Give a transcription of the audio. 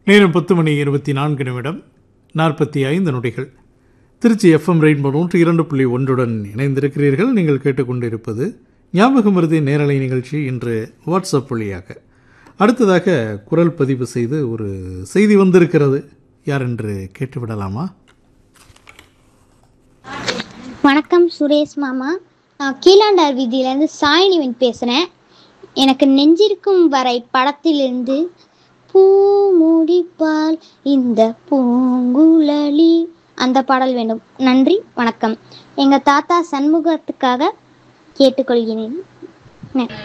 நேரம் பத்து மணி இருபத்தி நான்கு நிமிடம் நாற்பத்தி ஐந்து நொடிகள் திருச்சி எஃப்எம் ரெயின்போ நூற்றி இரண்டு புள்ளி ஒன்றுடன் இணைந்திருக்கிறீர்கள் நீங்கள் கேட்டுக்கொண்டிருப்பது ஞாபகம் மருதி நேரலை நிகழ்ச்சி இன்று வாட்ஸ்அப் வழியாக அடுத்ததாக குரல் பதிவு செய்து ஒரு செய்தி வந்திருக்கிறது யார் என்று கேட்டுவிடலாமா வணக்கம் சுரேஷ் மாமா நான் கீழாண்டார் வீதியிலேருந்து சாயினிவன் பேசுகிறேன் எனக்கு நெஞ்சிருக்கும் வரை படத்திலிருந்து பூ முடிப்பால் இந்த பூங்குழலி அந்த பாடல் வேண்டும் நன்றி வணக்கம் எங்கள் தாத்தா சண்முகத்துக்காக கேட்டுக்கொள்கிறேன் ந-